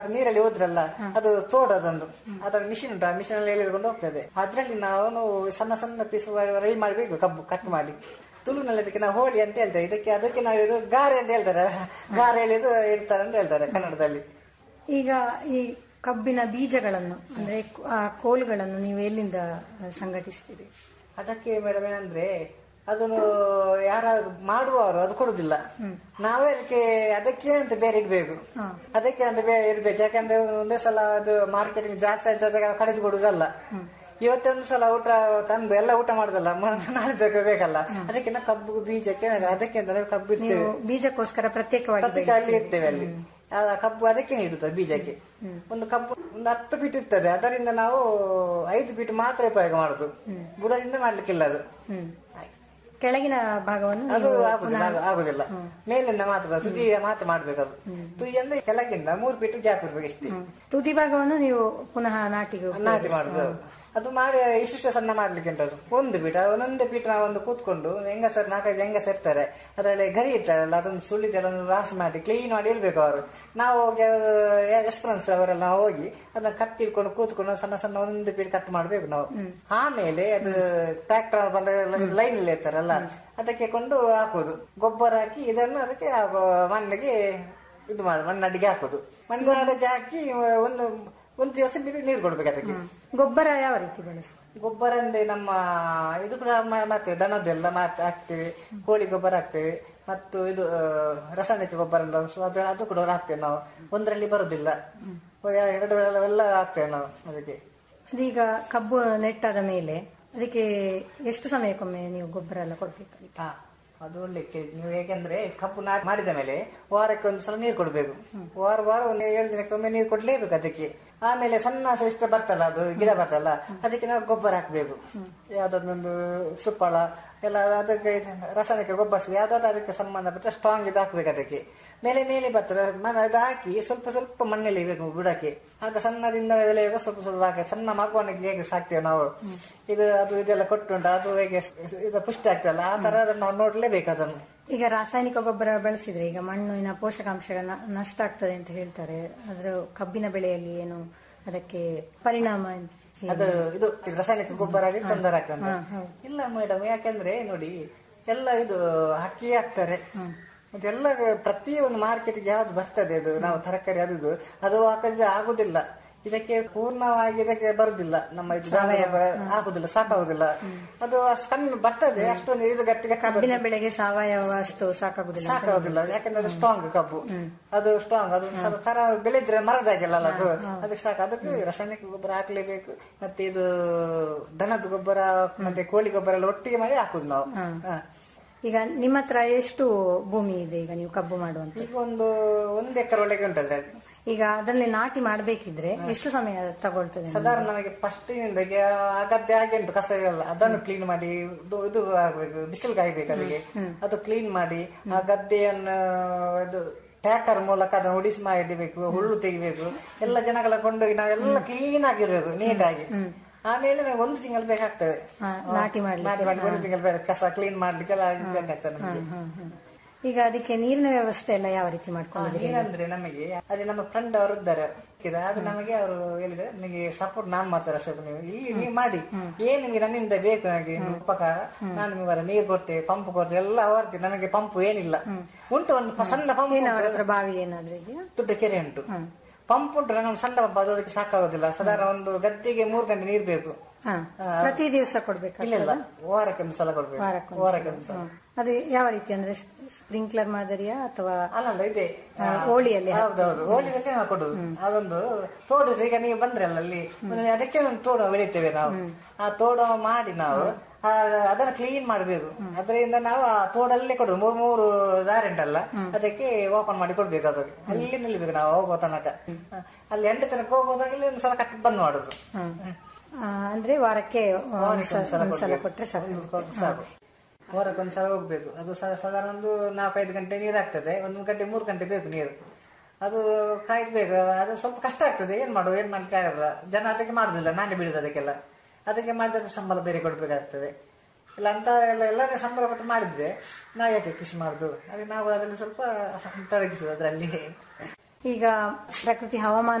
ನೀರಲ್ಲಿ ಹೋದ್ರಲ್ಲ ಅದು ತೋಡೋದೊಂದು ಅದರ ಮಿಷಿನ್ ಉಂಟು ಆ ಮಿಷಿನ್ ಅಲ್ಲಿ ಎಳೆದುಕೊಂಡು ಹೋಗ್ತದೆ ಅದ್ರಲ್ಲಿ ನಾವು ಸಣ್ಣ ಸಣ್ಣ ಪೀಸ್ ರೈ ಮಾಡಬೇಕು ಕಬ್ಬು ಕಟ್ ಮಾಡಿ ತುಳುನಲ್ಲಿ ಅದಕ್ಕೆ ನಾವು ಹೋಳಿ ಅಂತ ಹೇಳ್ತೇವೆ ಇದಕ್ಕೆ ಅದಕ್ಕೆ ನಾವು ಇದು ಗಾರೆ ಅಂತ ಹೇಳ್ತಾರೆ ಗಾರೆ ಎಳೆದು ಇಡ್ತಾರೆ ಅಂತ ಹೇಳ್ತಾರೆ ಕನ್ನಡದಲ್ಲಿ ಈಗ ಈ ಕಬ್ಬಿನ ಬೀಜಗಳನ್ನು ಅಂದ್ರೆ ಆ ಕೋಲುಗಳನ್ನು ನೀವು ಎಲ್ಲಿಂದ ಸಂಘಟಿಸ್ತೀರಿ ಅದಕ್ಕೆ ಮೇಡಮ್ ಏನಂದ್ರೆ ಅದನ್ನು ಯಾರಾದ್ರು ಮಾಡುವವರು ಅದು ಕೊಡುದಿಲ್ಲ ನಾವೇ ಅದಕ್ಕೆ ಅದಕ್ಕೆ ಅಂತ ಬೇರೆ ಇಡ್ಬೇಕು ಅದಕ್ಕೆ ಅಂತ ಬೇರೆ ಇಡ್ಬೇಕು ಯಾಕಂದ್ರೆ ಒಂದೇ ಸಲ ಅದು ಮಾರ್ಕೆಟಿಂಗ್ ಜಾಸ್ತಿ ಆಯ್ತದ ಕಡಿದು ಕೊಡುದಲ್ಲ ಇವತ್ತೊಂದು ಸಲ ಊಟ ತಂದು ಎಲ್ಲ ಊಟ ಮಾಡುದಲ್ಲ ಮ- ನಾಳೆ ಬೇಕು ಬೇಕಲ್ಲ ಅದಕ್ಕೆ ನಾವು ಕಬ್ಬು ಬೀಜಕ್ಕೆ ಅದಕ್ಕೆ ಅಂತ ನಾವು ಕಬ್ಬು ನೀವು ಇಡ್ತೇವೆ ಬೀಜಕ್ಕೋಸ್ಕರ ಪ್ರತ್ಯೇಕವಾಗಿ ಪ್ರತ್ಯೇಕ ಅಲ್ಲಿ ಇರ್ತೇವೆ ಅಲ್ಲಿ ಆ ಕಬ್ಬು ಅದಕ್ಕೆ ನೀಡುತ್ತೆ ಬೀಜಕ್ಕೆ ಒಂದು ಕಬ್ಬು ಒಂದು ಹತ್ತು ಫೀಟ್ ಇರ್ತದೆ ಅದರಿಂದ ನಾವು ಐದು ಫೀಟ್ ಮಾತ್ರ ಉಪಯೋಗ ಮಾಡುದು ಬುಡದಿಂದ ಮಾಡ್ಲಿಕ್ಕಿಲ್ಲ ಅದು ಹ್ಮ್ ಕೆಳಗಿನ ಭಾಗವನ್ನು ಅದು ನೀವು ಆಗುದಿಲ್ಲ ಆಗ- ಆಗುದಿಲ್ಲ ಮೇಲಿಂದ ಮಾತ್ರ ತುದಿ ಮಾತ್ರ ಮಾಡ್ಬೇಕು ಅದು ತುದಿ ಅಂದ್ರೆ ಕೆಳಗಿಂದ ಮೂರು ಫೀಟ್ ಗ್ಯಾಪ್ ಇರ್ಬೇಕು ಇಷ್ಟೇ ತುದಿ ಭಾಗವನ್ನು ನೀವು ಪುನಃ ನಾಟಿಗೆ ನಾಟಿ ಮಾಡುದು ಅದು ಮಾಡಿ ಇಷ್ಟಿಷ್ಟು ಸಣ್ಣ ಮಾಡ್ಲಿಕ್ಕೆ ಉಂಟು ಅದು ಒಂದು ಪೀಠ ಒಂದೊಂದೇ ಪೀಠ ನಾವು ಒಂದು ಕೂತ್ಕೊಂಡು ಹೆಂಗಸರ್ ನಾಲ್ಕೈದು ಹೆಂಗಸ ಇರ್ತಾರೆ ಅದರಲ್ಲಿ ಗರಿ ಇರ್ತಾರಲ್ಲ ಅದೊಂದು ಸುಳಿದೆಲ್ಲ ವಾಶ್ ಮಾಡಿ ಕ್ಲೀನ್ ಮಾಡಿ ಇರ್ಬೇಕು ಅವರು ನಾವು ಹೋಗಿ ಎಕ್ಸ್ಪೀರಿಯನ್ಸ್ ಅವರೆಲ್ಲ ನಾವು ಹೋಗಿ ಅದನ್ನ ಕತ್ತಿ ಹಿಡ್ಕೊಂಡು ಕೂತ್ಕೊಂಡು ಸಣ್ಣ ಸಣ್ಣ ಒಂದು ಪೀಠ ಕಟ್ ಮಾಡ್ಬೇಕು ನಾವು ಆಮೇಲೆ ಅದು ಟ್ರ್ಯಾಕ್ಟರ್ ಬಂದ ಲೈನ್ ಅಲ್ಲಿ ಇರ್ತಾರಲ್ಲ ಅದಕ್ಕೆ ಕೊಂಡು ಹಾಕುದು ಗೊಬ್ಬರ ಹಾಕಿ ಇದನ್ನು ಅದಕ್ಕೆ ಆ ಮಣ್ಣಿಗೆ ಇದು ಮಾಡಿ ಮಣ್ಣಡಿಗೆ ಹಾಕುದು ಮಣ್ಣಡಿಗೆ ಹಾಕಿ ಒಂದು ಒಂದು ದಿವಸ ಬಿಟ್ಟು ನೀರು ಕೊಡ್ಬೇಕು ಅದಕ್ಕೆ ಗೊಬ್ಬರ ಯಾವ ರೀತಿ ಬಳಸ ಗೊಬ್ಬರ ಅಂದ್ರೆ ನಮ್ಮ ಇದು ಕೂಡ ಮಾ- ಮಾಡ್ತೇವೆ ದನದ್ದೆಲ್ಲ ಮಾಡ್- ಹಾಕ್ತೇವೆ ಕೋಳಿ ಗೊಬ್ಬರ ಹಾಕ್ತೇವೆ ಮತ್ತು ಇದು ಆ, ರಾಸಾಯನಿಕ ಗೊಬ್ಬರ ಎಲ್ಲ ಸೊ ಅದು ಅದು ಕೂಡ ಹಾಕ್ತೇವೆ ನಾವು ಒಂದರಲ್ಲಿ ಬರುದಿಲ್ಲ ಎರಡು ಎಲ್ಲ ಹಾಕ್ತೇವೆ ನಾವು ಅದಕ್ಕೆ ಅದೀಗ ಕಬ್ಬು ನೆಟ್ಟಾದ ಮೇಲೆ ಅದಕ್ಕೆ ಎಷ್ಟು ಸಮಯಕ್ಕೊಮ್ಮೆ ನೀವು ಗೊಬ್ಬರ ಎಲ್ಲ ಕೊಡ್ಬೇಕು ಹಾ ಅದು ಒಳ್ಳೆ ಕೇಳಿ ನೀವು ಹೇಗೆಂದ್ರೆ ಕಬ್ಬು ನಾಟಿ ಮಾಡಿದ ಮೇಲೆ ವಾರಕ್ಕೆ ಒಂದು ಸಲ ನೀರು ಕೊಡ್ಬೇಕು ವಾರ ವಾರ ಒಂದು ಏಳು ದಿನಕ್ಕೆ ಒಮ್ಮೆ ನೀರು ಕೊಡ್ಲೇಬೇಕು ಅದಕ್ಕೆ ಆಮೇಲೆ ಸಣ್ಣ ಇಷ್ಟ ಬರ್ತಲ್ಲ ಅದು ಗಿಡ ಬರ್ತಲ್ಲ ಅದಕ್ಕೆ ನಾವು ಗೊಬ್ಬರ ಹಾಕ್ಬೇಕು ಯಾವ್ದೊಂದೊಂದು ಸುಪ್ಪಳ ಎಲ್ಲ ಅದಕ್ಕೆ ಇದು ರಾಸಾಯನಿಕ ಗೊಬ್ಬರ ಸಿ- ಯಾವ್ದಾದ್ರು ಅದಕ್ಕೆ ಸಂಬಂಧಪಟ್ಟ ಸ್ಟ್ರಾಂಗ್ ಇದು ಹಾಕ್ಬೇಕು ಅದಕ್ಕೆ ಮೇಲೆ ಮೇಲೆ ಬರ್ತದೆ ಮಣ್ಣು ಇದು ಹಾಕಿ ಸ್ವಲ್ಪ ಸ್ವಲ್ಪ ಮಣ್ಣಲ್ಲಿ ಇರಬೇಕು ಬುಡಕ್ಕೆ ಆಗ ಸಣ್ಣದಿಂದ ಬೆಳೆಯುವಾಗ ಸ್ವಲ್ಪ ಸ್ವಲ್ಪ ಹಾಕಿ ಸಣ್ಣ ಮಗುವನಿಗೆ ಹೇಗೆ ಸಾಕ್ತೇವೆ ನಾವು ಇದು ಅದು ಇದೆಲ್ಲ ಕೊಟ್ಟುಂಟು ಅದು ಹೇಗೆ ಇದು ಪುಷ್ಟಿ ಆಗ್ತದಲ್ಲ ಆ ತರ ಅದನ್ನ ನಾವು ನೋಡ್ಲೇಬೇಕು ಅದನ್ನು ಈಗ ರಾಸಾಯನಿಕ ಗೊಬ್ಬರ ಬಳಸಿದ್ರೆ ಈಗ ಮಣ್ಣಿನ ಪೋಷಕಾಂಶ ನ- ನಷ್ಟ ಆಗ್ತದೆ ಅಂತ ಹೇಳ್ತಾರೆ ಅದ್ರ ಕಬ್ಬಿನ ಬೆಳೆಯಲ್ಲಿ ಏನು ಅದಕ್ಕೆ ಪರಿಣಾಮ ಏನು? ಅದು ಇದು ಇದು ರಾಸಾಯನಿಕ ಗೊಬ್ಬರ ಆಗಿ ತೊಂದರೆ ಆಗ್ತದೆ ಇಲ್ಲ ಮೇಡಮ್ ಯಾಕಂದ್ರೆ ನೋಡಿ ಎಲ್ಲ ಇದು ಹಕ್ಕಿ ಹಾಕ್ತಾರೆ ಅದೆಲ್ಲ ಪ್ರತಿಯೊಂದು ಮಾರ್ಕೆಟ್ಗೆ ಯಾವ್ದು ಬರ್ತದೆ ಅದು ನಾವು ತರಕಾರಿ ಅದು ಇದು ಅದು ಹಾಕಿದ್ರೆ ಆಗುದಿಲ್ಲ ಇದಕ್ಕೆ ಪೂರ್ಣವಾಗಿ ಇದಕ್ಕೆ ಬರುದಿಲ್ಲ ನಮ್ಮ ಇದು ದನ ಗೊಬ್ಬರ ಆಗುದಿಲ್ಲ ಸಾಕಾಗುದಿಲ್ಲ ಅದು ಅಷ್ಟು ಕಮ್ಮಿ ಬರ್ತದೆ ಅಷ್ಟೊಂದು ಇದು ಗಟ್ಟಿ ಗಟ್ಟಿ ಕಬ್ಬಿನ ಬೆಳೆಗೆ ಸಾವಯವ ಅಷ್ಟು ಸಾಕಾಗುದಿಲ್ಲ ಸಾಕಾಗುದಿಲ್ಲ ಯಾಕಂದ್ರೆ ಅದು ಸ್ಟ್ರಾಂಗ್ ಕಬ್ಬು ಅದು ಸ್ಟ್ರಾಂಗ್ ಅದು ಸ್ವಲ್ಪ ತರ ಬೆಳೆದ್ರೆ ಮರದಾಗಿಲ್ಲ ಅದು ಅದಕ್ಕೆ ಸಾಕು ಅದಕ್ಕೆ ರಾಸಾಯನಿಕ ಗೊಬ್ಬರ ಹಾಕ್ಲೇಬೇಕು ಮತ್ತೆ ಇದು ದನದ ಗೊಬ್ಬರ ಮತ್ತೆ ಕೋಳಿ ಗೊಬ್ಬರ ಎಲ್ಲ ಒಟ್ಟಿಗೆ ಮಾಡಿ ಹಾಕುದು ನಾವು ಹ. ಈಗ ನಿಮ್ಮ ಹತ್ರ ಎಷ್ಟು ಭೂಮಿ ಇದೆ ಈಗ ನೀವು ಕಬ್ಬು ಮಾಡುವಂತ ಈಗ ಒಂದು ಒಂದು ಎಕರೆ ಒಳಗೆ ಉಂಟದ್ರೆ ಈಗ ಅದರಲ್ಲಿ ನಾಟಿ ಮಾಡ್ಬೇಕಿದ್ರೆ ಎಷ್ಟು ಸಮಯ ತಗೊಳ್ತದೆ ಸಾಧಾರಣ ನಮಗೆ ಫಸ್ಟ್ ಆ ಗದ್ದೆ ಹಾಗೆ ಉಂಟು ಕಸ ಎಲ್ಲ ಅದನ್ನು ಕ್ಲೀನ್ ಮಾಡಿ ಇದು ಇದು ಆಗ್ಬೇಕು ಬಿಸಿಲು ಕಾಯ್ಬೇಕು ಅದಕ್ಕೆ ಅದು ಕ್ಲೀನ್ ಮಾಡಿ ಆ ಗದ್ದೆಯನ್ನು ಇದು ಟ್ರ್ಯಾಕ್ಟರ್ ಮೂಲಕ ಅದನ್ನು ಉಡಿಸಿ ಮಾಡಿಬೇಕು ಹುಲ್ಲು ತೆಗಿಬೇಕು ಎಲ್ಲ ಜನಗಳ ಕೊಂಡೋಗಿ ನಾವೆಲ್ಲ ಕ್ಲೀನ್ ಆಗಿರ್ಬೇಕು ನೀಟಾಗಿ ಆಮೇಲೆ ನಾವು ಒಂದು ತಿಂಗಳು ಬೇಕಾಗ್ತದೆ ಹಾ, ನಾಟಿ ಮಾಡ್ಲಿಕ್ಕೆ. ನಾಟಿ ಮಾಡಿ ಒಂದು ತಿಂಗಳು ಬೇಕು ಕಸ ಕ್ಲೀನ್ ಮಾಡ್ಲಿಕ್ಕೆಲ್ಲ ಬೇಕಾಗ್ತದೆ ನಮಗೆ ಈಗ ಅದಕ್ಕೆ ನೀರಿನ ವ್ಯವಸ್ಥೆ ಎಲ್ಲ ಯಾವ ರೀತಿ ಮಾಡ್ಕೊಂಡಿದ್ದೀರಿ ಏನಂದ್ರೆ ನಮಗೆ ಅದೇ ನಮ್ಮ ಫ್ರೆಂಡ್ ಅವರು ಇದ್ದಾರೆ ಇದೆ. ಅದು ನಮಗೆ ಅವರು ಹೇಳಿದ್ರೆ ನಿಮಗೆ ಸಪೋರ್ಟ್ ನಾನ್ ಮಾಡ್ತಾರೆ ಅಶೋಕ್ ನೀವು ಇಲ್ಲಿ ನೀವು ಮಾಡಿ ಏನ್ ನಿಮಗೆ ನನ್ನಿಂದ ಬೇಕು ನನಗೆ ನಿಮ್ಮ ಉಪಕಾರ ನಾನು ನಿಮಗೆ ನೀರು ಕೊಡ್ತೇವೆ ಪಂಪ್ ಕೊಡ್ತೇವೆ ಎಲ್ಲ ಹೊರ್ತೀವಿ ನನಗೆ ಪಂಪ್ ಏನಿಲ್ಲ ಉಂಟು ಒಂದು ಪ- ಸಣ್ಣ ಪಂಪ್ ಏನವರ ಹತ್ರ ಬಾವಿ ಏನಾದ್ರೂ ಇದೆಯಾ ದೊಡ್ಡ ಕೆರೆ ಉಂಟು ಪಂಪ್ ಉಂಟು ನಮ್ಮ ಸಣ್ಣ ಪಂಪ್ ಅದು ಅದಕ್ಕೆ ಸಾಕಾಗೋದಿಲ್ಲ ಸಾಧಾರಣ ಒಂದು ಗದ್ದೆಗೆ ಮೂರು ಗಂಟೆ ನೀರು ಬೇಕು ಹಾ ಪ್ರತಿ ದಿವಸ ಕೊಡ್ಬೇಕಾ ಇಲ್ಲ ಇಲ್ಲ ವಾರಕ್ಕೆ ಒಂದು ಸಲ ಕೊಡ್ಬೇಕು ವಾರಕ್ಕೊಂದು ವಾರಕ್ಕೆ ಒಂದು ಸಲ ಅದು ಯಾವ ರೀತಿ ಅಂದ್ರೆ ಸ್ಪ್ರಿಂಕ್ಲರ್ ಮಾದರಿಯಾ ಅಥವಾ ಅಲ್ಲಲ್ಲ ಇದೆ ಆ, ಓಳಿಯಲ್ಲಿ ಹೌದೌದು ಓಳಿದಲ್ಲಿ ನಾವು ಕೊಡುದು ಅದೊಂದು ತೋಡು ಈಗ ನೀವು ಬಂದ್ರಲ್ಲ ಅಲ್ಲಿ ಒಂದು ಅದಕ್ಕೆ ಒಂದು ತೋಡು ಬೆಳಿತೇವೆ ನಾವು ಆ ತೋಡು ಮಾಡಿ ನಾವು ಆ, ಅದನ್ನ ಕ್ಲೀನ್ ಮಾಡಬೇಕು ಅದರಿಂದ ನಾವು ಆ ತೋಡಲ್ಲೇ ಕೊಡುದು ಮೂರು ಮೂರು ದಾರಿ ಉಂಟಲ್ಲ ಅದಕ್ಕೆ ಓಪನ್ ಮಾಡಿ ಕೊಡ್ಬೇಕು ಅದಕ್ಕೆ ಅಲ್ಲಿ ನಿಲ್ಬೇಕು ನಾವು ಹೋಗೋ ತನಕ ಹ. ಅಲ್ಲಿ ಎಂಟು ತನಕ ಹೋಗೋದ್ರಲ್ಲಿ ಒಂದು ಸಲ ಕಟ್ ಬಂದ್ ಮಾಡುದು ಆ, ಅಂದ್ರೆ ವಾರಕ್ಕೆ ಒಂದು ಸ- ಒಂದ್ಸಲ ಒಂದು ಸಲ ಕೊಡ್ಬೇಕು. ಕೊಟ್ರೆ ಸಾಕು ಒಂದು ಸಾಕು ವಾರಕ್ಕೆ ಒಂದು ಸಲ ಹೋಗ್ಬೇಕು ಅದು ಸಾ- ಸಾಧಾರಣ ಒಂದು ನಾಲ್ಕೈದು ಗಂಟೆ ನೀರು ಆಗ್ತದೆ ಒಂದು ಗಂಟೆ ಮೂರು ಗಂಟೆ ಬೇಕು ನೀರು ಅದು ಕಾಯ್ಬೇಕು ಅದು ಸ್ವಲ್ಪ ಕಷ್ಟ ಆಗ್ತದೆ ಏನ್ ಮಾಡುದು ಏನ್ ಮಾಡ್ಲಿಕ್ಕೆ ಆಗಲ್ಲ ಜನ ಅದಕ್ಕೆ ಮಾಡುದಿಲ್ಲ ನಾನೇ ಬಿಡುದು ಅದಕ್ಕೆಲ್ಲ ಅದಕ್ಕೆ ಮಾಡಿದ್ರೆ ಸಂಬಳ ಬೇರೆ ಕೊಡ್ಬೇಕಾಗ್ತದೆ ಇಲ್ಲ ಅಂತ ಎಲ್ಲ ಎಲ್ಲರೂ ಸಂಬಳ ಕೊಟ್ಟು ಮಾಡಿದ್ರೆ ನಾವು ಯಾಕೆ ಕೃಷಿ ಮಾಡುದು ಅದಕ್ಕೆ ನಾವು ಅದರಲ್ಲಿ ಸ್ವಲ್ಪ ತೊಡಗಿಸುದು ಅದರಲ್ಲಿ ಈಗ ಪ್ರಕೃತಿ ಹವಾಮಾನ